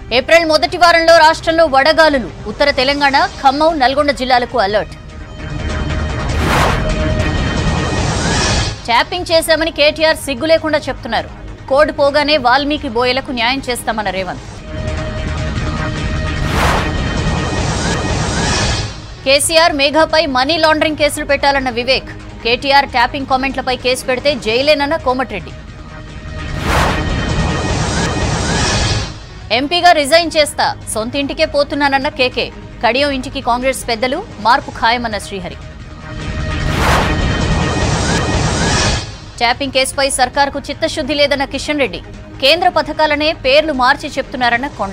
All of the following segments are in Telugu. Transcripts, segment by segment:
ఏప్రిల్ మొదటి వారంలో రాష్ట్రంలో వడగాలులు ఉత్తర తెలంగాణ ఖమ్మం నల్గొండ జిల్లాలకు అలర్ట్ ట్యాపింగ్ చేశామని కేటీఆర్ సిగ్గు లేకుండా చెప్తున్నారు కోడ్ పోగానే వాల్మీకి బోయలకు న్యాయం చేస్తామన్న రేవంత్ కేసీఆర్ మేఘాపై మనీ లాండరింగ్ కేసులు పెట్టాలన్న వివేక్ కేటీఆర్ ట్యాపింగ్ కామెంట్లపై కేసు పెడితే జైలేనన్న కోమటిరెడ్డి ఎంపీగా రిజైన్ చేస్తా సొంత ఇంటికే పోతున్నానన్న కేకే కడియం ఇంటికి కాంగ్రెస్ పెద్దలు మార్పు ఖాయమన్న శ్రీహరి ట్యాపింగ్ కేసుపై సర్కార్కు చిత్తశుద్ధి లేదన్న కిషన్ రెడ్డి కేంద్ర పథకాలనే పేర్లు మార్చి చెప్తున్నారన్న కొండ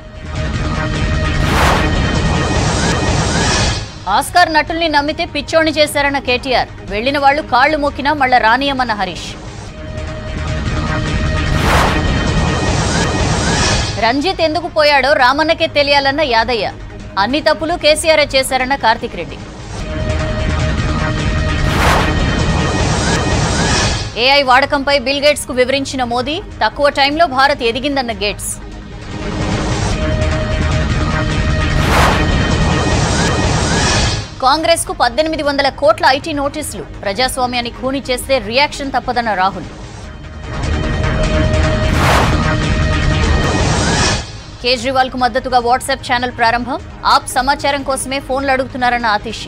ఆస్కార్ నటుల్ని నమ్మితే పిచ్చోణి చేశారన్న కేటీఆర్ వెళ్లిన వాళ్లు కాళ్లు మొక్కినా మళ్ళా రానియమన్న హరీష్ రంజిత్ ఎందుకు పోయాడో రామన్నకే తెలియాలన్న యాదయ్య అన్ని తప్పులు కేసీఆర్ చేశారన్న కార్తిక్ రెడ్డి ఏఐ వాడకంపై బిల్ గేట్స్ కు వివరించిన మోదీ తక్కువ టైంలో భారత్ ఎదిగిందన్న గేట్స్ కాంగ్రెస్ కు పద్దెనిమిది వందల కోట్ల ఐటీ నోటీసులు ప్రజాస్వామ్యాన్ని ఖూనీ చేస్తే రియాక్షన్ తప్పదన్న రాహుల్ కేజ్రీవాల్ కు మద్దతుగా వాట్సాప్ ఛానల్ ప్రారంభం ఆప్ సమాచారం కోసమే ఫోన్లు అడుగుతున్నారన్న ఆతిషి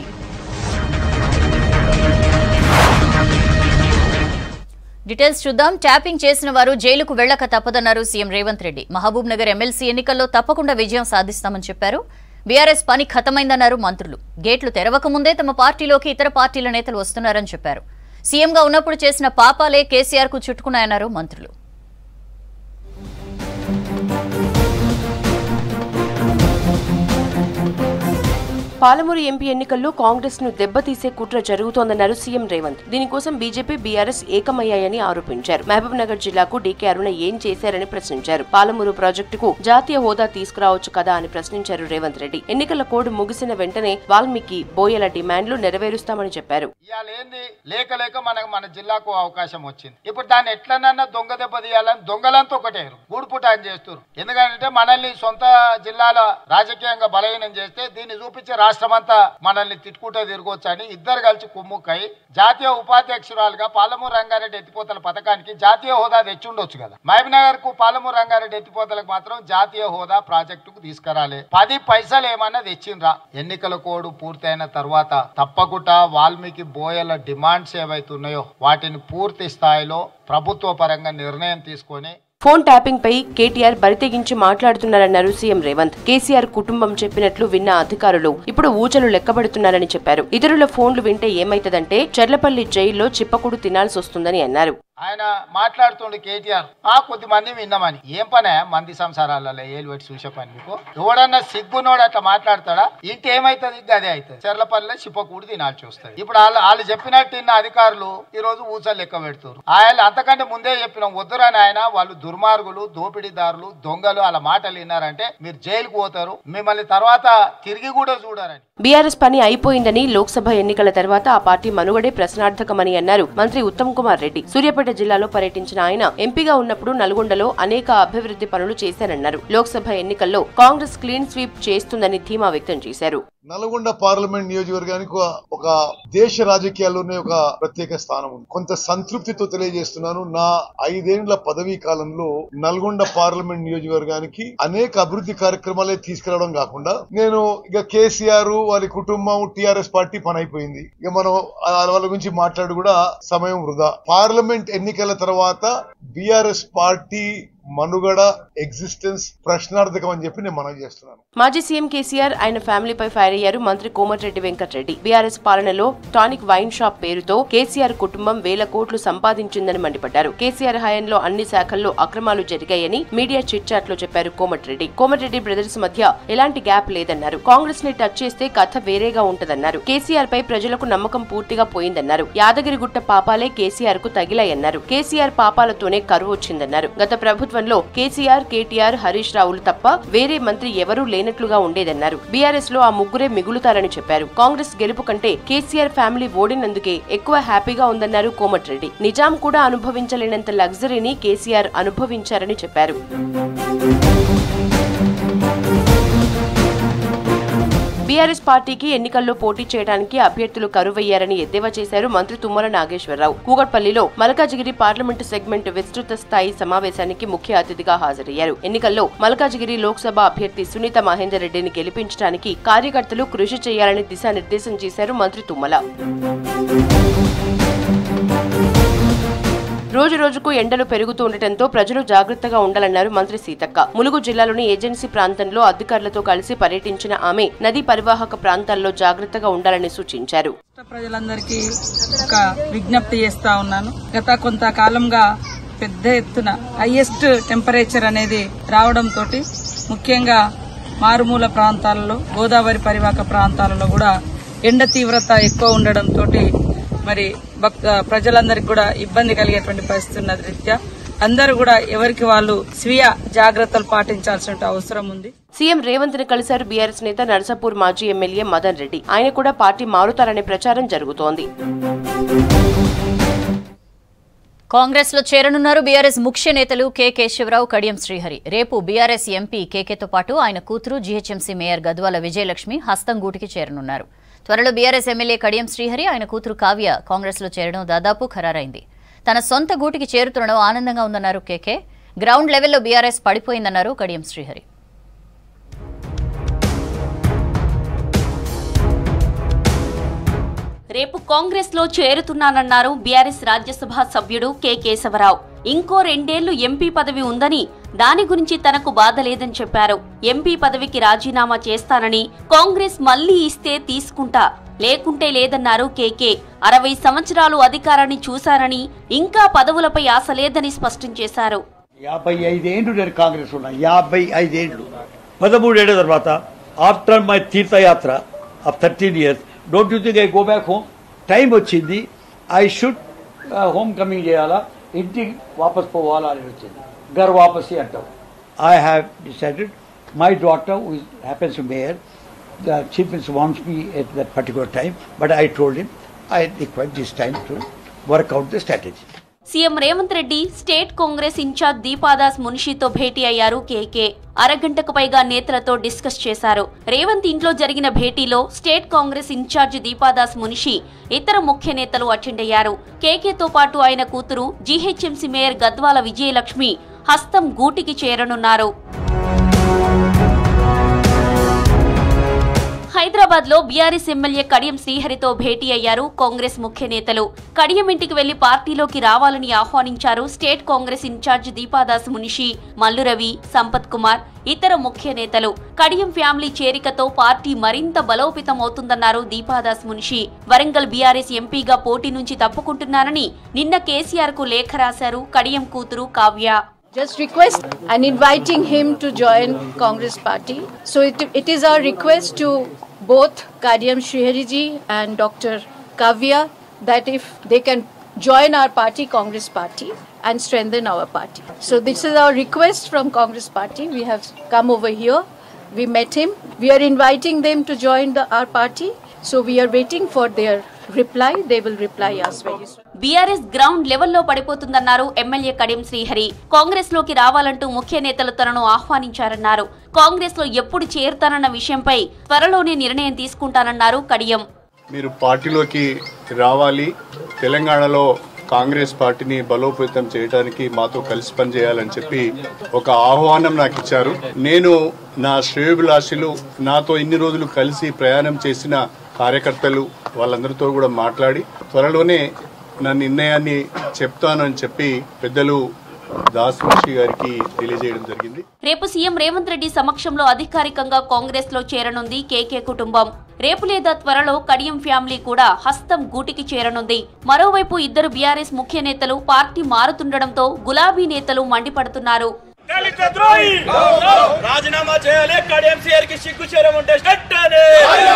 డీటెయిల్స్ చూద్దాం ట్యాపింగ్ చేసిన వారు జైలుకు వెళ్లక తప్పదన్నారు CM Revanth Reddy Mahbubnagar MLC ఎన్నికల్లో తప్పకుండా విజయం సాధిస్తామని చెప్పారు బీఆర్ఎస్ పని ఖతమైందన్నారు మంత్రులు గేట్లు తెరవక ముందే తమ పార్టీలోకి ఇతర పార్టీల నేతలు వస్తున్నారని చెప్పారు సీఎంగా ఉన్నప్పుడు చేసిన పాపాలే కేసీఆర్ కు చుట్టుకున్నాయన్నారు మంత్రులు పాలమూరు ఎంపీ ఎన్నికల్లో కాంగ్రెస్ ను దెబ్బతీసే కుట్ర జరుగుతోందన్నారు సీఎం రేవంత్ దీనికోసం బీజేపీ బీఆర్ఎస్ ఏకమయ్యాయని ఆరోపించారు మహబూబ్ నగర్ జిల్లాకు డీకే అరుణ ఏం చేశారని ప్రశ్నించారు పాలమూరు ప్రాజెక్టుకు జాతీయ హోదా తీసుకురావచ్చు కదా అని ప్రశ్నించారు రేవంత్ రెడ్డి ఎన్నికల కోడ్ ముగిసిన వెంటనే వాల్మీకి బోయల డిమాండ్లు నెరవేరుస్తామని చెప్పారు ఇవాళ ఏంది లేక లేక మనకు మన జిల్లాకు అవకాశం వచ్చింది ఇప్పుడు దాన్ని ఎట్లనన్నా దొంగ దెబ్బ తీయాలని దొంగలంతా ఒకటే గూడుపుట అని చేస్తారు ఎందుకంటే మనల్ని సొంత జిల్లాల రాజకీయంగా బలహీనం చేస్తే దీన్ని చూపించి రాష్ట్రమంతా మనల్ని తిట్టుకుంటూ తిరగొచ్చు అని ఇద్దరు కలిసి కుమ్ముక్కై జాతీయ ఉపాధ్యక్షురాలుగా పాలమూరు రంగారెడ్డి ఎత్తిపోతల పథకానికి జాతీయ హోదా తెచ్చుండొచ్చు కదా మహబూబ్నగర్ కు పాలమూరు రంగారెడ్డి ఎత్తిపోతలకు మాత్రం జాతీయ హోదా ప్రాజెక్టుకు తీసుకురాలి పది పైసలు ఏమన్నా తెచ్చిండ్రా ఎన్నికల కోడ్ పూర్తయిన తర్వాత తప్పకుండా వాల్మీకి బోయల డిమాండ్స్ ఏవైతున్నాయో వాటిని పూర్తి స్థాయిలో ప్రభుత్వ పరంగా నిర్ణయం తీసుకొని ఫోన్ ట్యాపింగ్ పై కేటీఆర్ బరితెగించి మాట్లాడుతున్నారన్నారు సీఎం రేవంత్ కేసీఆర్ కుటుంబం చెప్పినట్లు విన్న అధికారులు ఇప్పుడు ఊచలు లెక్కబడుతున్నారని చెప్పారు ఇతరుల ఫోన్లు వింటే ఏమైతదంటే చెర్లపల్లి జైల్లో చిప్పకుడు తినాల్సి వస్తుందని అన్నారు ఆయన మాట్లాడుతుండే కేటీఆర్ ఆ కొద్ది మంది విన్నామని ఏం పనే మంది సంసారాలలో ఏలు పెట్టి చూసే పని మీకు ఎవడన్నా సిగ్గునోడు అట్లా మాట్లాడతాడా ఇంటి ఏమైతుంది అదే అవుతుంది చెర్లపల్లిలో చిప్పకూడి తినాల్సి వస్తుంది ఇప్పుడు వాళ్ళు వాళ్ళు చెప్పినట్టు ఇన్న అధికారులు ఈ రోజు ఊసలు లెక్క పెడుతున్నారు ఆయన అంతకంటే ముందే చెప్పినాం వద్దురని ఆయన వాళ్ళు దుర్మార్గులు దోపిడీదారులు దొంగలు వాళ్ళ మాటలు విన్నారంటే మీరు జైలుకు పోతారు మిమ్మల్ని తర్వాత తిరిగి కూడా చూడరని బీఆర్ఎస్ పని అయిపోయిందని లోక్సభ ఎన్నికల తర్వాత ఆ పార్టీ మనుగడే ప్రశ్నార్థకమని అన్నారు మంత్రి ఉత్తమ్ కుమార్ రెడ్డి సూర్యాపేట జిల్లాలో పర్యటించిన ఆయన ఎంపీగా ఉన్నప్పుడు నల్గొండలో అనేక అభివృద్ధి పనులు చేశారన్నారు లోక్సభ ఎన్నికల్లో కాంగ్రెస్ క్లీన్ స్వీప్ చేస్తుందని ధీమా వ్యక్తం చేశారు నల్గొండ పార్లమెంట్ నియోజకవర్గానికి ఒక- ఒక దేశ రాజకీయాల్లోనే ఒక ప్రత్యేక స్థానం ఉంది కొంత సంతృప్తితో తెలియజేస్తున్నాను నా ఐదేండ్ల పదవీ కాలంలో నల్గొండ పార్లమెంట్ నియోజకవర్గానికి అనేక అభివృద్ధి కార్యక్రమాలే తీసుకురావడం కాకుండా నేను ఇక కేసీఆర్ వారి కుటుంబం టిఆర్ఎస్ పార్టీ పని అయిపోయింది ఇక మనం ఆ- వాళ్ళ గురించి మాట్లాడు కూడా సమయం వృధా పార్లమెంట్ ఎన్నికల తర్వాత బీఆర్ఎస్ పార్టీ మనుగడ ఎగ్జిస్టెన్స్ ప్రశ్నార్థకం అని చెప్పి నేను మనవి చేస్తున్నాను మాజీ సీఎం కేసీఆర్ ఆయన ఫ్యామిలీపై ఫైర్ అయ్యారు మంత్రి కోమటిరెడ్డి వెంకటరెడ్డి బీఆర్ఎస్ పాలనలో టానిక్ వైన్ షాప్ పేరుతో కేసీఆర్ కుటుంబం వేల కోట్లు సంపాదించిందని మండిపడ్డారు కేసీఆర్ హయాంలో అన్ని శాఖల్లో అక్రమాలు జరిగాయని మీడియా చిట్ చాట్ లో చెప్పారు కోమటిరెడ్డి కోమటిరెడ్డి బ్రదర్స్ మధ్య ఎలాంటి గ్యాప్ లేదన్నారు కాంగ్రెస్ ని టచ్ చేస్తే కథ వేరేగా ఉంటదన్నారు కేసీఆర్ పై ప్రజలకు నమ్మకం పూర్తిగా పోయిందన్నారు యాదగిరిగుట్ట పాపాలే కేసీఆర్ కు తగిలాయన్నారు కేసీఆర్ పాపాలతోనే కరువు వచ్చిందన్నారు గత ప్రభుత్వంలో కేసీఆర్ కేటీఆర్ హరీష్ రావులు తప్ప వేరే మంత్రి ఎవరూ లేనట్లుగా ఉండేదన్నారు బీఆర్ఎస్ లో ఆ ముగ్గురే మిగులుతారని చెప్పారు కాంగ్రెస్ గెలుపు కంటే కేసీఆర్ ఫ్యామిలీ ఓడినందుకే ఎక్కువ హ్యాపీగా ఉందన్నారు కోమటిరెడ్డి నిజాం కూడా అనుభవించలేనంత లగ్జరీని కేసీఆర్ అనుభవించారని చెప్పారు బీఆర్ఎస్ పార్టీకి ఎన్నికల్లో పోటీ చేయడానికి అభ్యర్థులు కరువయ్యారని ఎద్దేవా చేశారు మంత్రి తుమ్మల నాగేశ్వరరావు కూగట్పల్లిలో మల్కాజిగిరి పార్లమెంటు సెగ్మెంట్ విస్తృత స్థాయి సమావేశానికి ముఖ్య అతిథిగా హాజరయ్యారు ఎన్నికల్లో మల్కాజిగిరి లోక్సభ అభ్యర్థి సునీత మహేందర్ రెడ్డిని గెలిపించడానికి కార్యకర్తలు కృషి చేయాలని దిశానిర్దేశం చేశారు మంత్రి తుమ్మల రోజు రోజుకు ఎండలు పెరుగుతూ ఉండటంతో ప్రజలు జాగ్రత్తగా ఉండాలన్నారు మంత్రి సీతక్క ములుగు జిల్లాలోని ఏజెన్సీ ప్రాంతంలో అధికారులతో కలిసి పర్యటించిన ఆమె నదీ పరివాహక ప్రాంతాల్లో జాగ్రత్తగా ఉండాలని సూచించారు రాష్ట్ర ప్రజలందరికీ ఒక విజ్ఞప్తి చేస్తా ఉన్నాను గత కొంతకాలంగా పెద్ద ఎత్తున హైయెస్ట్ టెంపరేచర్ అనేది రావడంతో ముఖ్యంగా మారుమూల ప్రాంతాలలో గోదావరి పరివాహక ప్రాంతాలలో కూడా ఎండ తీవ్రత ఎక్కువ ఉండడంతో మరి భక్త ప్రజలందరికీ కూడా ఇబ్బంది కలిగేటువంటి పరిస్థితి ఉన్నది రీత్యా అందరూ కూడా ఎవరికి వాళ్ళు స్వీయ జాగ్రత్తలు పాటించాల్సిన అవసరం ఉంది సీఎం రేవంత్ ని కలిశారు బీఆర్ఎస్ నేత నరసాపూర్ మాజీ ఎమ్మెల్యే మదన్ రెడ్డి ఆయన కూడా పార్టీ మారుతారనే ప్రచారం జరుగుతోంది కాంగ్రెస్ లో చేరనున్నారు బీఆర్ఎస్ ముఖ్య నేతలు కె కేశవరావు కడియం శ్రీహరి రేపు బీఆర్ఎస్ ఎంపీ కేకేతో పాటు ఆయన కూతురు జీహెచ్ఎంసీ మేయర్ గద్వాల విజయలక్ష్మి హస్తం గూటికి చేరనున్నారు త్వరలో బీఆర్ఎస్ ఎమ్మెల్యే కడియం శ్రీహరి ఆయన కూతురు కావ్య కాంగ్రెస్ లో చేరడం దాదాపు ఖరారైంది తన సొంత గూటికి చేరుతుండడం ఆనందంగా ఉందన్నారు కేకే గ్రౌండ్ లెవెల్లో బీఆర్ఎస్ పడిపోయిందన్నారు కడియం శ్రీహరి రేపు కాంగ్రెస్ లో చేరుతున్నానన్నారు బీఆర్ఎస్ రాజ్యసభ సభ్యుడు కె కేశవరావు ఇంకో రెండేళ్లు ఎంపీ పదవి ఉందని దాని గురించి తనకు బాధ లేదని చెప్పారు ఎంపీ పదవికి రాజీనామా చేస్తానని కాంగ్రెస్ మళ్లీ ఇస్తే తీసుకుంటా లేకుంటే లేదన్నారు కేకే అరవై సంవత్సరాలు అధికారాన్ని చూశారని ఇంకా పదవులపై ఆశ లేదని స్పష్టం చేశారు యాభై ఐదేండ్లు నేను కాంగ్రెస్ ఉన్నా యాభై ఐదేండ్లు పదమూడేళ్ల తర్వాత ఆఫ్టర్ మై తీర్థయాత్ర of thirteen years don't you think I go back home time వచ్చింది ఐ షుడ్ హోమ్ కమింగ్ చేయాలా ఇంటికి వాపస్ పోవాలా అని వచ్చింది గర్ వాపసి అంటాం I have decided my daughter happens mayor the chief minister wants me at that particular time but I told him I require this time to work out the strategy CM Revanth Reddy state Congress incharge Deepa Das మున్షితో భేటీ అయ్యారు కేకే అరగంటకు పైగా నేతలతో డిస్కస్ చేశారు రేవంత్ ఇంట్లో జరిగిన భేటీలో స్టేట్ కాంగ్రెస్ ఇన్ఛార్జ్ దీపాదాస్ మున్షి ఇతర ముఖ్య నేతలు అటెండ్ అయ్యారు కేకేతో పాటు ఆయన కూతురు జీహెచ్ఎంసీ మేయర్ గద్వాల విజయలక్ష్మి హస్తం గూటికి చేరనున్నారు హైదరాబాద్ లో బీఆర్ఎస్ ఎమ్మెల్యే కడియం శ్రీహరితో భేటీ అయ్యారు కాంగ్రెస్ ముఖ్య నేతలు కడియం ఇంటికి వెళ్లి పార్టీలోకి రావాలని ఆహ్వానించారు స్టేట్ కాంగ్రెస్ ఇన్ఛార్జ్ దీపాదాస్ మునిషి మల్లురవి సంపత్ కుమార్ ఇతర ముఖ్య నేతలు కడియం ఫ్యామిలీ చేరికతో పార్టీ మరింత బలోపేతం అవుతుందన్నారు దీపాదాస్ మునిషి వరంగల్ బీఆర్ఎస్ ఎంపీగా పోటీ నుంచి తప్పుకుంటున్నారని నిన్న కేసీఆర్ కు లేఖ రాశారు కడియం కూతురు Kavya just request and inviting him to join Congress party. So it, it is our request to both Kadiam Srihariji and Dr. Kavya that if they can join our party, Congress party, and strengthen our party. So this is our request from Congress party. We have come over here. We met him. We are inviting them to join the, our party. So we are waiting for their reply. They will reply us very soon. BRS ground లెవెల్లో పడిపోతుందన్నారు ఎమ్మెల్యే కడియం శ్రీహరి కాంగ్రెస్ లోకి రావాలంటూ ముఖ్య నేతలు తనను ఆహ్వానించారన్నారు కాంగ్రెస్ లో ఎప్పుడు చేరుతానన్న విషయంపై త్వరలోనే నిర్ణయం తీసుకుంటానన్నారు కడియం మీరు పార్టీలోకి రావాలి తెలంగాణలో కాంగ్రెస్ పార్టీని బలోపేతం చేయడానికి మాతో కలిసి పనిచేయాలని చెప్పి ఒక ఆహ్వానం నాకు ఇచ్చారు నేను నా శ్రేయోభిలాషులు నాతో ఇన్ని రోజులు కలిసి ప్రయాణం చేసిన కార్యకర్తలు వాళ్ళందరితో కూడా మాట్లాడి త్వరలోనే నా నిర్ణయాన్ని చెప్తానని చెప్పి పెద్దలు దాస్ మున్షి గారికి తెలియజేయడం జరిగింది రేపు సీఎం రేవంత్ రెడ్డి సమక్షంలో అధికారికంగా కాంగ్రెస్ లో చేరనుంది కేకే కుటుంబం రేపు లేదా త్వరలో కడియం ఫ్యామిలీ కూడా హస్తం గూటికి చేరనుంది మరోవైపు ఇద్దరు బీఆర్ఎస్ ముఖ్య నేతలు పార్టీ మారుతుండడంతో గులాబీ నేతలు మండిపడుతున్నారు దళిత ద్రోహి రాజీనామా చేయాలి కడిఎంసీఆర్ కి సిగ్గు చేరం ఉంటే వెంటనే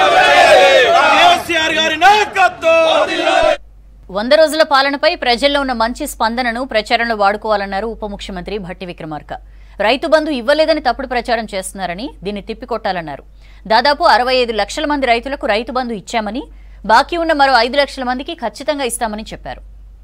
కేసీఆర్ గారి నాయకత్వం వంద రోజుల పాలనపై ప్రజల్లో ఉన్న మంచి స్పందనను ప్రచారంలో వాడుకోవాలన్నారు ఉప ముఖ్యమంత్రి భట్టి విక్రమార్క రైతు బంధు ఇవ్వలేదని తప్పుడు ప్రచారం చేస్తున్నారని దీన్ని తిప్పికొట్టాలన్నారు దాదాపు అరవై ఐదు లక్షల మంది రైతులకు రైతు బంధు ఇచ్చామని బాకీ ఉన్న మరో ఐదు లక్షల మందికి ఖచ్చితంగా ఇస్తామని చెప్పారు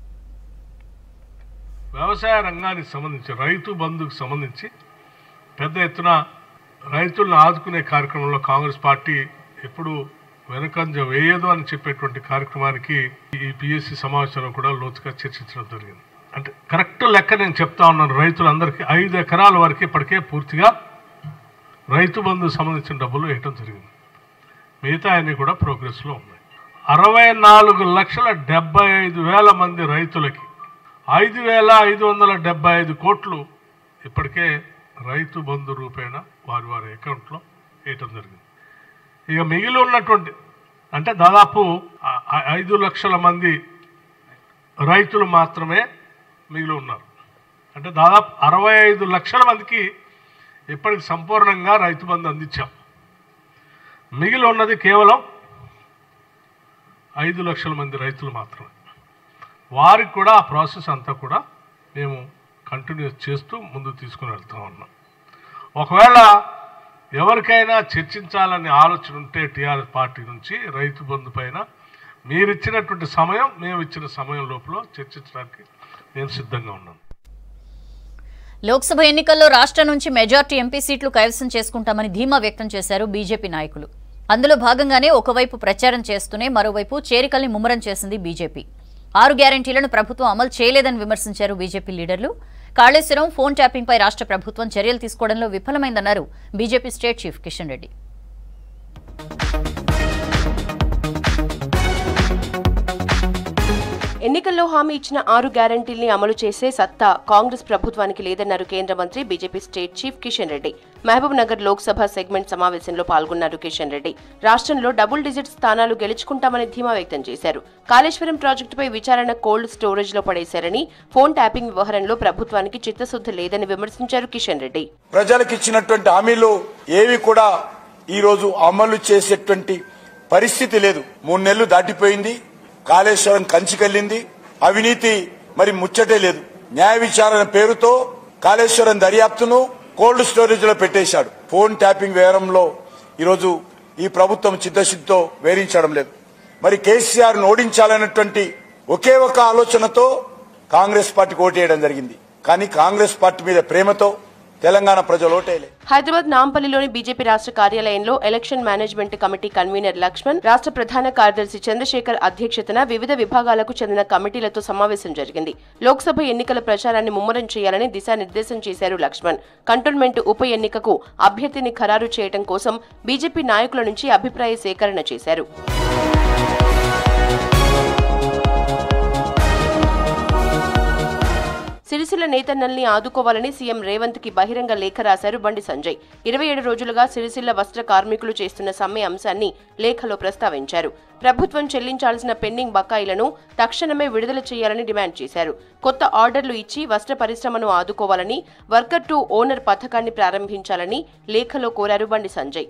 వ్యవసాయ రంగానికి సంబంధించి రైతు బంధుకు సంబంధించి పెద్ద ఎత్తున రైతులను ఆదుకునే కార్యక్రమంలో కాంగ్రెస్ పార్టీ ఎప్పుడు వెనకంజ వేయదు అని చెప్పేటువంటి కార్యక్రమానికి ఈ పిఎస్సి సమావేశంలో కూడా లోతుగా చర్చించడం జరిగింది అంటే కరెక్ట్ లెక్క నేను చెప్తా ఉన్నాను రైతులందరికీ ఐదు ఎకరాల వరకు ఇప్పటికే పూర్తిగా రైతు బంధు సంబంధించిన డబ్బులు వేయటం జరిగింది మిగతా అన్ని కూడా ప్రోగ్రెస్లో ఉన్నాయి అరవై నాలుగు లక్షల డెబ్బై ఐదు వేల మంది రైతులకి ఐదు వేల ఐదు వందల డెబ్బై ఐదు కోట్లు ఇప్పటికే రైతు బంధు రూపేణ వారి వారి అకౌంట్లో వేయటం జరిగింది ఇక మిగిలి ఉన్నటువంటి అంటే దాదాపు ఆ- ఆ- ఐదు లక్షల మంది రైతులు మాత్రమే మిగిలి ఉన్నారు అంటే దాదాపు అరవై ఐదు లక్షల మందికి ఇప్పటికి సంపూర్ణంగా రైతు బంధు అందించాం మిగిలి ఉన్నది కేవలం ఐదు లక్షల మంది రైతులు మాత్రమే వారికి కూడా ఆ ప్రాసెస్ అంతా కూడా మేము కంటిన్యూస్ చేస్తూ ముందుకు తీసుకుని వెళ్తా ఉన్నాం ఒకవేళ ఎవరికైనా చర్చించాలనే ఆలోచన ఉంటే టీఆర్ఎస్ పార్టీ నుంచి రైతు బంధు పైన మీరు ఇచ్చినటువంటి సమయం మేము ఇచ్చిన సమయం లోపల చర్చించడానికి నేను సిద్ధంగా ఉన్నాను లోక్సభ ఎన్నికల్లో రాష్ట్రం నుంచి మెజార్టీ ఎంపీ సీట్లు కైవసం చేసుకుంటామని ధీమా వ్యక్తం చేశారు బీజేపీ నాయకులు అందులో భాగంగానే ఒకవైపు ప్రచారం చేస్తూనే మరోవైపు చేరికల్ని ముమ్మరం చేసింది బీజేపీ ఆరు గ్యారంటీలను ప్రభుత్వం అమలు చేయలేదని విమర్శించారు బీజేపీ లీడర్లు కాళేశ్వరం ఫోన్ ట్యాపింగ్పై రాష్ట్ర ప్రభుత్వం చర్యలు తీసుకోవడంలో విఫలమైందన్నారు BJP state chief Kishan Reddy ఎన్నికల్లో హామీ ఇచ్చిన ఆరు గ్యారంటీల్ని అమలు చేసే సత్తా కాంగ్రెస్ ప్రభుత్వానికి లేదన్నారు కేంద్ర మంత్రి BJP state chief Kishan Reddy Mahbubnagar Lok Sabha segment సమావేశంలో పాల్గొన్నారు కిషన్ రెడ్డి రాష్ట్రంలో డబుల్ డిజిట్ స్థానాలు గెలుచుకుంటామని ధీమా వ్యక్తం చేశారు కాళేశ్వరం ప్రాజెక్టుపై విచారణ కోల్డ్ స్టోరేజ్ లో పడేశారని ఫోన్ ట్యాపింగ్ వ్యవహారంలో ప్రభుత్వానికి చిత్తశుద్ధి లేదని విమర్శించారు కిషన్ రెడ్డి ప్రజలకు ఇచ్చినటువంటి హామీలు ఏవి కూడా ఈ రోజు అమలు చేసేటువంటి పరిస్థితి లేదు మూడు నెలలు దాటిపోయింది కాళేశ్వరం కంచికెళ్ళింది అవినీతి మరి ముచ్చటే లేదు న్యాయ విచారణ పేరుతో కాళేశ్వరం దర్యాప్తును కోల్డ్ స్టోరేజ్ లో పెట్టేశాడు ఫోన్ ట్యాపింగ్ వ్యవహారంలో ఈరోజు ఈ ప్రభుత్వం చిత్తశుద్ధితో వేరించడం లేదు మరి కేసీఆర్ ను ఓడించాలన్నటువంటి ఒకే ఒక ఆలోచనతో కాంగ్రెస్ పార్టీకి ఓటేయడం జరిగింది కానీ కాంగ్రెస్ పార్టీ మీద ప్రేమతో తెలంగాణ ప్రజలు ఓటేయలే హైదరాబాద్ నాంపల్లిలోని బీజేపీ రాష్ట్ర కార్యాలయంలో election management committee convener Laxman రాష్ట్ర ప్రధాన కార్యదర్శి చంద్రశేఖర్ అధ్యక్షతన వివిధ విభాగాలకు చెందిన కమిటీలతో సమావేశం జరిగింది లోక్సభ ఎన్నికల ప్రచారాన్ని ముమ్మరం చేయాలని దిశానిర్దేశం చేశారు లక్ష్మణ్ కంటోన్మెంట్ ఉప ఎన్నికకు అభ్యర్థిని ఖరారు చేయడం కోసం బీజేపీ నాయకుల నుంచి అభిప్రాయ సేకరణ చేశారు సిరిసిల్ల నేతన్నల్ని ఆదుకోవాలని సీఎం రేవంత్ కి బహిరంగ లేఖ రాశారు బండి సంజయ్ ఇరవై ఏడు రోజులుగా సిరిసిల్ల వస్త్ర కార్మికులు చేస్తున్న సమ్మె అంశాన్ని లేఖలో ప్రస్తావించారు ప్రభుత్వం చెల్లించాల్సిన పెండింగ్ బకాయిలను తక్షణమే విడుదల చేయాలని డిమాండ్ చేశారు కొత్త ఆర్డర్లు ఇచ్చి వస్త్ర పరిశ్రమను ఆదుకోవాలని వర్కర్ టు ఓనర్ పథకాన్ని ప్రారంభించాలని లేఖలో కోరారు బండి సంజయ్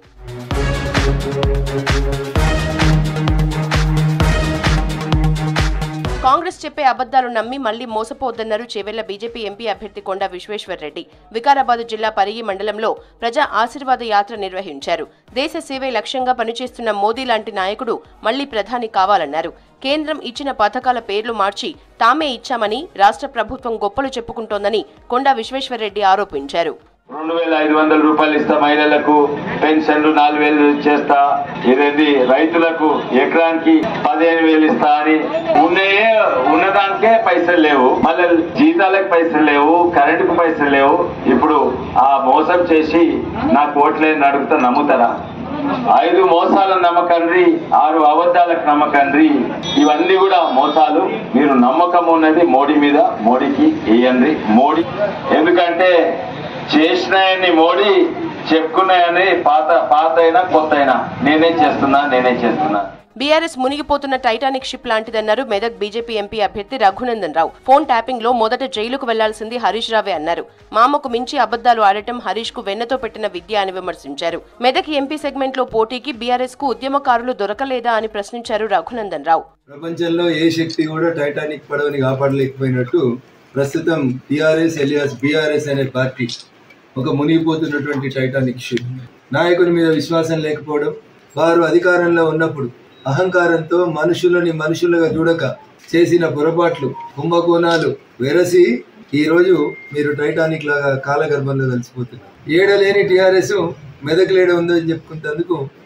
కాంగ్రెస్ చెప్పే అబద్దాలు నమ్మి మళ్లీ మోసపోవద్దన్నారు చేవెళ్ల బీజేపీ ఎంపీ అభ్యర్థి కొండ విశ్వేశ్వర్ రెడ్డి వికారాబాద్ జిల్లా పరిగి మండలంలో ప్రజా ఆశీర్వాద యాత్ర నిర్వహించారు దేశ సేవే లక్ష్యంగా పనిచేస్తున్న మోదీ లాంటి నాయకుడు మళ్లీ ప్రధాని కావాలన్నారు కేంద్రం ఇచ్చిన పథకాల పేర్లు మార్చి తామే ఇచ్చామని రాష్ట్ర ప్రభుత్వం గొప్పలు చెప్పుకుంటోందని కొండా విశ్వేశ్వరరెడ్డి ఆరోపించారు రెండు వేల ఐదు వందల రూపాయలు ఇస్తా మహిళలకు పెన్షన్లు నాలుగు వేలు చేస్తా ఇదేంటి రైతులకు ఎకరానికి పదిహేను వేలు ఇస్తా అని ఉన్నాయే ఉన్నదానికే పైసలు లేవు మళ్ళీ జీతాలకు పైసలు లేవు కరెంటుకు పైసలు లేవు ఇప్పుడు ఆ మోసం చేసి నాకు ఓట్లేని అడుగుతా నమ్ముతారా ఐదు మోసాల నమ్మకండ్రి ఆరు అబద్ధాలకు నమ్మకండ్రి ఇవన్నీ కూడా మోసాలు మీరు నమ్మకం ఉన్నది మోడీ మీద మోడీకి వేయండి మోడీ ఎందుకంటే చేసినాయని మోడీ చెప్పుకున్నాయని పాత పాత అయినా కొత్త అయినా నేనే చేస్తున్నా నేనే చేస్తున్నా బీఆర్ఎస్ మునిగిపోతున్న టైటానిక్ షిప్ లాంటిదన్నారు మెదక్ బీజేపీ ఎంపీ అభ్యర్థి రఘునందన్ రావు ఫోన్ ట్యాపింగ్ లో మొదట జైలుకు వెళ్లాల్సింది హరీష్ రావే అన్నారు మామకు మించి అబద్దాలు ఆడటం హరీష్ కు వెన్నతో పెట్టిన విద్య అని విమర్శించారు మెదక్ ఎంపీ సెగ్మెంట్ లో పోటీకి బీఆర్ఎస్ కు ఉద్యమకారులు దొరకలేదా అని ప్రశ్నించారు రఘునందన్ రావు ప్రపంచంలో ఏ శక్తి కూడా టైటానిక్ పడవని కాపాడలేకపోయినట్టు ప్రస్తుతం టిఆర్ఎస్ ఎలియాస్ బీఆర్ఎస్ అనే పార్టీ ఒక మునిగిపోతున్నటువంటి టైటానిక్ షిప్ నాయకుని మీద విశ్వాసం లేకపోవడం వారు అధికారంలో ఉన్నప్పుడు అహంకారంతో మనుషులని మనుషులుగా చూడక చేసిన పొరపాట్లు కుంభకోణాలు వెరసి ఈ రోజు మీరు టైటానిక్ లాగా కాలగర్భంలో కలిసిపోతున్నారు ఏడలేని టిఆర్ఎస్ మెదక్ లేడ ఉందని చెప్పుకున్నందుకు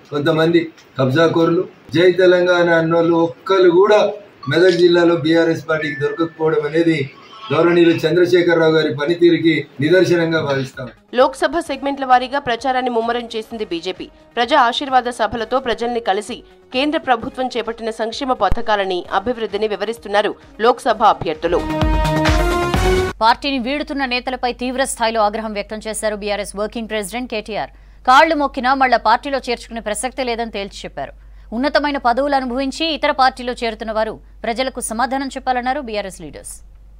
కొంతమంది కబ్జాకోరులు జై తెలంగాణ అన్నోళ్ళు ఒక్కరు కూడా మెదక్ జిల్లాలో బీఆర్ఎస్ పార్టీకి దొరకకపోవడం అనేది గౌరవనీయులు చంద్రశేఖరరావు గారి పనితీరుకి నిదర్శనంగా భావిస్తాం లోక్సభ సెగ్మెంట్ల వారీగా ప్రచారాన్ని ముమ్మరం చేసింది బీజేపీ ప్రజా ఆశీర్వాద సభలతో ప్రజల్ని కలిసి కేంద్ర ప్రభుత్వం చేపట్టిన సంక్షేమ పథకాలని అభివృద్ధిని వివరిస్తున్నారు లోక్సభ అభ్యర్థులు పార్టీని వీడుతున్న నేతలపై తీవ్ర స్థాయిలో ఆగ్రహం వ్యక్తం చేశారు బీఆర్ఎస్ వర్కింగ్ ప్రెసిడెంట్ కేటీఆర్ కాళ్లు మొక్కినా మళ్ళా పార్టీలో చేర్చుకునే ప్రసక్తే లేదని తేల్చి చెప్పారు ఉన్నతమైన పదవులు అనుభవించి ఇతర పార్టీలో చేరుతున్న వారు ప్రజలకు సమాధానం చెప్పాలన్నారు బీఆర్ఎస్ లీడర్స్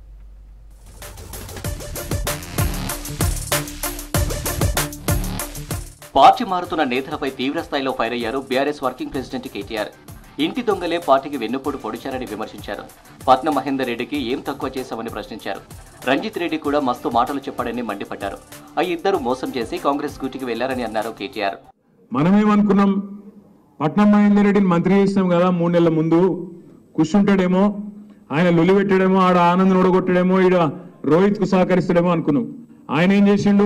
పార్టీ మారుతున్న నేతలపై తీవ్ర స్థాయిలో ఫైర్ అయ్యారు బీఆర్ఎస్ వర్కింగ్ ప్రెసిడెంట్ కేటీఆర్ ఇంటి దొంగలే పార్టీకి వెన్నుపోటు పొడిచారని విమర్శించారు పట్నం మహేందర్ రెడ్డికి ఏం తక్కువ చేశామని ప్రశ్నించారు రంజిత్ రెడ్డి కూడా మస్తు మాటలు చెప్పాడని మండిపడ్డారు ఆ ఇద్దరు మోసం చేసి కాంగ్రెస్ గూటికి వెళ్లారని అన్నారు కేటీఆర్ మనమేమనుకున్నాం పట్నం మహేందర్ రెడ్డిని మంత్రి చేస్తాం కదా మూడు నెలల ముందు కూర్చుంటాడేమో ఆయన లొలి పెట్టాడేమో ఆడ ఆనంద్ ఓడగొట్టాడేమో ఈడ రోహిత్ కు సహకరిస్తాడేమో అనుకున్నాం ఆయన ఏం చేసిండు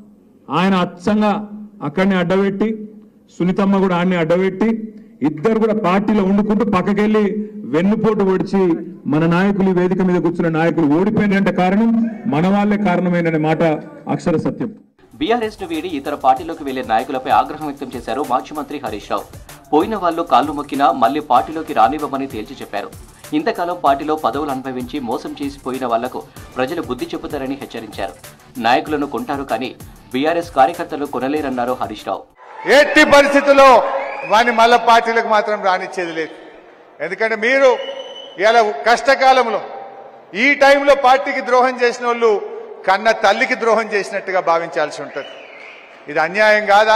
ఆయన అచ్చంగా అక్కడిని అడ్డబెట్టి సునీతమ్మ కూడా ఆడిని అడ్డబెట్టి ఇద్దరు కూడా పార్టీలో వండుకుంటూ పక్కకెళ్ళి వెన్నుపోటు పొడిచి మన నాయకులు ఈ వేదిక మీద కూర్చున్న నాయకులు ఓడిపోయినంటే కారణం మన వాళ్ళే కారణమైననే మాట అక్షర సత్యం బీఆర్ఎస్ ను వీడి ఇతర పార్టీలోకి వెళ్లే నాయకులపై ఆగ్రహం వ్యక్తం చేశారు మాజీ మంత్రి హరీష్ రావు పోయిన వాళ్ళు కాళ్లు మొక్కినా మళ్లీ పార్టీలోకి రానివ్వమని తేల్చి చెప్పారు ఇంతకాలం పార్టీలో పదవులు అనుభవించి మోసం చేసి పోయిన వాళ్లకు ప్రజలు బుద్ధి చెబుతారని హెచ్చరించారు నాయకులను కొంటారు కానీ బీఆర్ఎస్ కార్యకర్తలు కొనలేరన్నారు హరీష్ రావు ఎట్టి పరిస్థితుల్లో వాడిని మళ్ళా పార్టీలకు మాత్రం రానిచ్చేది లేదు ఎందుకంటే మీరు ఇలా కష్టకాలంలో ఈ టైంలో పార్టీకి ద్రోహం చేసిన వాళ్ళు కన్న తల్లికి ద్రోహం చేసినట్టుగా భావించాల్సి ఉంటుంది ఇది అన్యాయం కాదా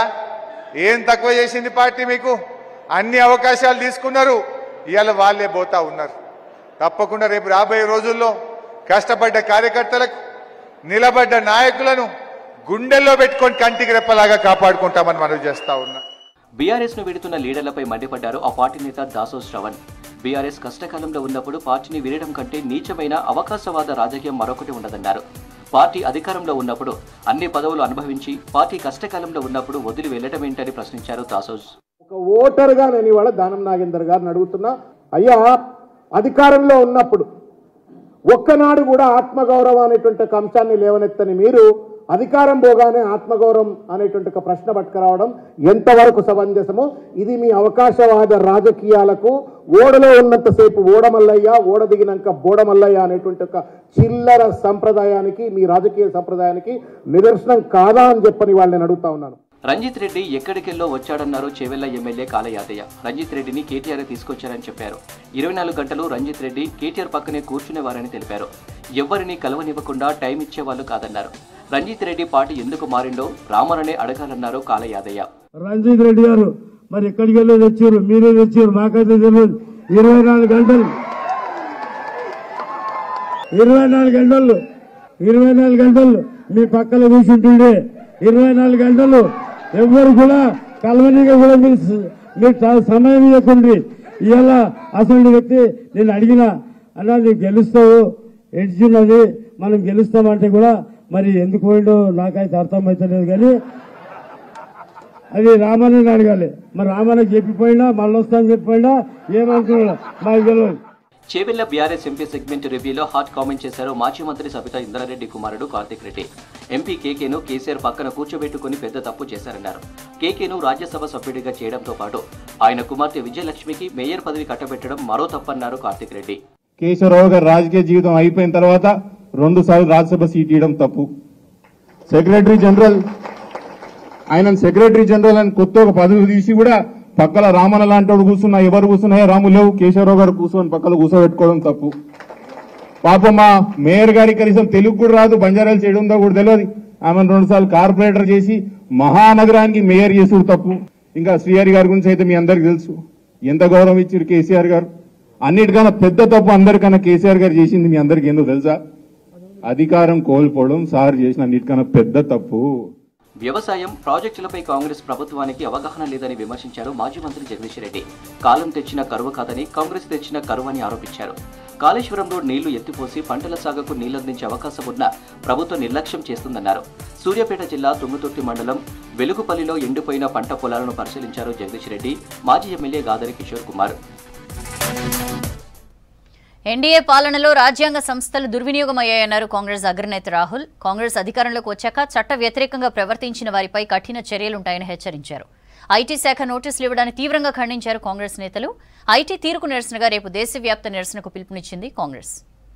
ఏం తక్కువ చేసింది పార్టీ మీకు అన్ని అవకాశాలు తీసుకున్నారు ఇవాళ వాళ్ళే పోతా ఉన్నారు తప్పకుండా రేపు రాబోయే రోజుల్లో కష్టపడ్డ కార్యకర్తలకు నిలబడ్డ నాయకులను గుండెల్లో పెట్టుకొని కంటికి రెప్పలాగా కాపాడుకుంటామని మనం చేస్తా ఉన్నాం బీఆర్ఎస్ ను వీడుతున్న లీడర్లపై మండిపడ్డారు ఆ పార్టీ నేత దాసో శ్రవణ్ బీఆర్ఎస్ కష్టకాలంలో ఉన్నప్పుడు పార్టీని వీడడం కంటే నీచమైన అవకాశవాద రాజకీయం మరొకటి ఉండదన్నారు పార్టీ అధికారంలో ఉన్నప్పుడు అన్ని పదవులు అనుభవించి పార్టీ కష్టకాలంలో ఉన్నప్పుడు వదిలి వెళ్లడం ఏంటని ప్రశ్నించారు దాసోజ్ ఒక ఓటర్గా నేను ఇవాళ దానం నాగేందర్ గారిని అడుగుతున్నా అయ్యా అధికారంలో ఉన్నప్పుడు ఒక్కనాడు కూడా ఆత్మగౌరవం అనేటువంటి ఒక అంశాన్ని లేవనెత్తని మీరు అధికారం పోగానే ఆత్మగౌరవం అనేటువంటి ఒక ప్రశ్న పట్టుకురావడం ఎంతవరకు సమంజసమో ఇది మీ అవకాశవాద రాజకీయాలకు ఓడలో ఉన్నంతసేపు ఓడమల్లయ్య ఓడ దిగినాక బోడమల్లయ్య అనేటువంటి ఒక చిల్లర సంప్రదాయానికి మీ రాజకీయ సంప్రదాయానికి నిదర్శనం కాదా అని చెప్పని వాళ్ళని అడుగుతా ఉన్నాను రంజిత్ రెడ్డి ఎక్కడికెళ్ళో వచ్చాడన్నారు చేవెళ్ల ఎమ్మెల్యే కాలయాదయ్య రంజిత్ రెడ్డిని కేటీఆర్ తీసుకొచ్చారని చెప్పారు ఇరవై నాలుగు గంటలు రంజిత్ రెడ్డి కేటీఆర్ పక్కనే కూర్చునేవారని తెలిపారు ఎవ్వరిని కలవనివ్వకుండా టైం ఇచ్చేవాళ్ళు కాదన్నారు రంజిత్ రెడ్డి పార్టీ ఎందుకు మారిండో రామరనే అడగాలన్నారు కాలయాదయ్య రంజిత్ రెడ్డి గారు మరి ఎక్కడికి వెళ్ళి తెచ్చారు మీరే తెచ్చారు మాకైతే తెలియదు ఇరవై నాలుగు గంటలు ఇరవై నాలుగు గంటలు ఇరవై నాలుగు గంటలు మీ పక్కన కూర్చుంటుండే ఇరవై నాలుగు గంటలు ఎవ్వరు కూడా కలవనిగా కూడా మీరు స- మీరు చాలా సమయం ఇవ్వకుండి ఇవాళ అసలు వ్యక్తి నేను అడిగిన అన్నా నీకు గెలుస్తావు ఎడ్చున్నది మనం గెలుస్తామంటే కూడా మరి ఎందుకు పోయిండో నాకైతే అర్థమవుతలేదు కానీ అది రామని అడగాలి మరి రామన్నకి చెప్పిపోయినా మళ్ళీ వస్తాను చెప్పిపోయినా ఏమనుకున్నా మాకు తెలియదు చేవెళ్ల బీఆర్ఎస్ ఎంపీ సెగ్మెంట్ రివ్యూలో హాట్ కామెంట్ చేశారు మాజీ మంత్రి సబితా ఇంద్రారెడ్డి కుమారుడు కార్తిక్ రెడ్డి ఎంపీ కేకేను కేసీఆర్ పక్కన కూర్చోబెట్టుకుని పెద్ద తప్పు చేశారన్నారు కేకేను రాజ్యసభ సభ్యుడిగా చేయడంతో పాటు ఆయన కుమార్తె విజయలక్ష్మికి మేయర్ పదవి కట్టబెట్టడం మరో తప్పన్నారు కార్తిక్ రెడ్డి కేశవరావు గారి రాజకీయ జీవితం అయిపోయిన తర్వాత రెండు సార్లు రాజ్యసభ సీట్ ఇవ్వడం తప్పు సెక్రటరీ జనరల్ ఆయన సెక్రటరీ జనరల్ అని కొత్త ఒక పదవి తీసి కూడా పక్కల రామన్న లాంటి వాడు కూర్చున్నా ఎవరు కూర్చున్నాయో రాము లేవు కేశవరావు గారు కూర్చొని పక్కన కూర్చోబెట్టుకోవడం తప్పు పాపం మా మేయర్ గారికి కనీసం తెలుగు కూడా రాదు బంజారాలు చేయడం ఉందో కూడా తెలియదు ఆమెను రెండు సార్లు కార్పొరేటర్ చేసి మహానగరానికి మేయర్ చేసుడు తప్పు ఇంకా శ్రీహరి గారి గురించి అయితే మీ అందరికి తెలుసు ఎంత గౌరవం ఇచ్చారు కేసీఆర్ గారు అన్నిటికన్నా పెద్ద తప్పు అందరికన్నా కేసీఆర్ గారు చేసింది మీ అందరికి ఏందో తెలుసా అధికారం కోల్పోవడం సార్ చేసిన అన్నిటికన్నా పెద్ద తప్పు వ్యవసాయం ప్రాజెక్టులపై కాంగ్రెస్ ప్రభుత్వానికి అవగాహన లేదని విమర్శించారు మాజీ మంత్రి జగదీష్ రెడ్డి కాలం తెచ్చిన కరువు కాదని కాంగ్రెస్ తెచ్చిన కరువు అని ఆరోపించారు కాళేశ్వరంలో నీళ్లు ఎత్తిపోసి పంటల సాగుకు నీళ్లందించే అవకాశం ఉన్నా ప్రభుత్వం నిర్లక్ష్యం చేస్తుందన్నారు సూర్యాపేట జిల్లా తుంగతుర్తి మండలం వెలుగుపల్లిలో ఎండిపోయిన పంట పొలాలను పరిశీలించారు జగదీష్ రెడ్డి మాజీ ఎమ్మెల్యే గాదరి కిషోర్ కుమార్ ఎన్డీఏ పాలనలో రాజ్యాంగ సంస్థలు దుర్వినియోగమయ్యాయన్నారు కాంగ్రెస్ అగ్రనేత రాహుల్ కాంగ్రెస్ అధికారంలోకి వచ్చాక చట్ట వ్యతిరేకంగా ప్రవర్తించిన వారిపై కఠిన చర్యలుంటాయని హెచ్చరించారు ఐటీ శాఖ నోటీసులు ఇవ్వడాన్ని తీవ్రంగా ఖండించారు కాంగ్రెస్ నేతలు ఐటీ తీరుకు నిరసనగా రేపు దేశవ్యాప్త నిరసనకు పిలుపునిచ్చింది కాంగ్రెస్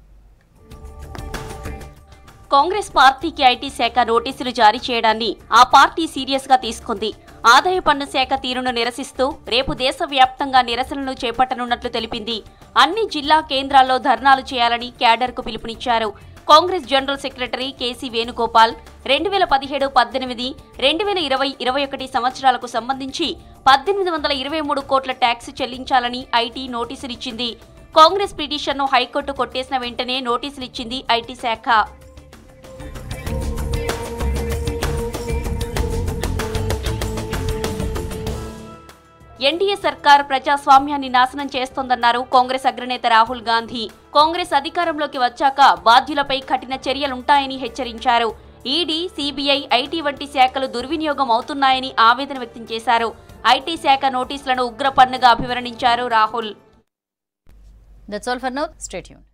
కాంగ్రెస్ పార్టీకి ఐటీ శాఖ నోటీసులు జారీ చేయడాన్ని ఆ పార్టీ సీరియస్ గా తీసుకుంది ఆదాయ పన్ను శాఖ తీరును నిరసిస్తూ రేపు దేశవ్యాప్తంగా నిరసనలు చేపట్టనున్నట్లు తెలిపింది అన్ని జిల్లా కేంద్రాల్లో ధర్నాలు చేయాలని క్యాడర్కు పిలుపునిచ్చారు Congress general secretary KC Venugopal రెండు వేల పదిహేడు పద్దెనిమిది రెండు వేల ఇరవై ఇరవై ఒకటి సంవత్సరాలకు సంబంధించి పద్దెనిమిది వందల ఇరవై మూడు కోట్ల ట్యాక్స్ చెల్లించాలని ఐటీ నోటీసులిచ్చింది కాంగ్రెస్ పిటిషన్ను హైకోర్టు కొట్టేసిన వెంటనే నోటీసులిచ్చింది ఐటీ శాఖ ఎన్డీఏ సర్కార్ ప్రజాస్వామ్యాన్ని నాశనం చేస్తోందన్నారు కాంగ్రెస్ అగ్రనేత రాహుల్ గాంధీ కాంగ్రెస్ అధికారంలోకి వచ్చాక బాధ్యులపై కఠిన చర్యలుంటాయని హెచ్చరించారు ఈడీ సీబీఐ ఐటీ వంటి శాఖలు దుర్వినియోగం అవుతున్నాయని ఆవేదన వ్యక్తం చేశారు ఐటీ శాఖ నోటీసులను ఉగ్ర పన్నుగా అభివర్ణించారు Rahul that's all for now stay tune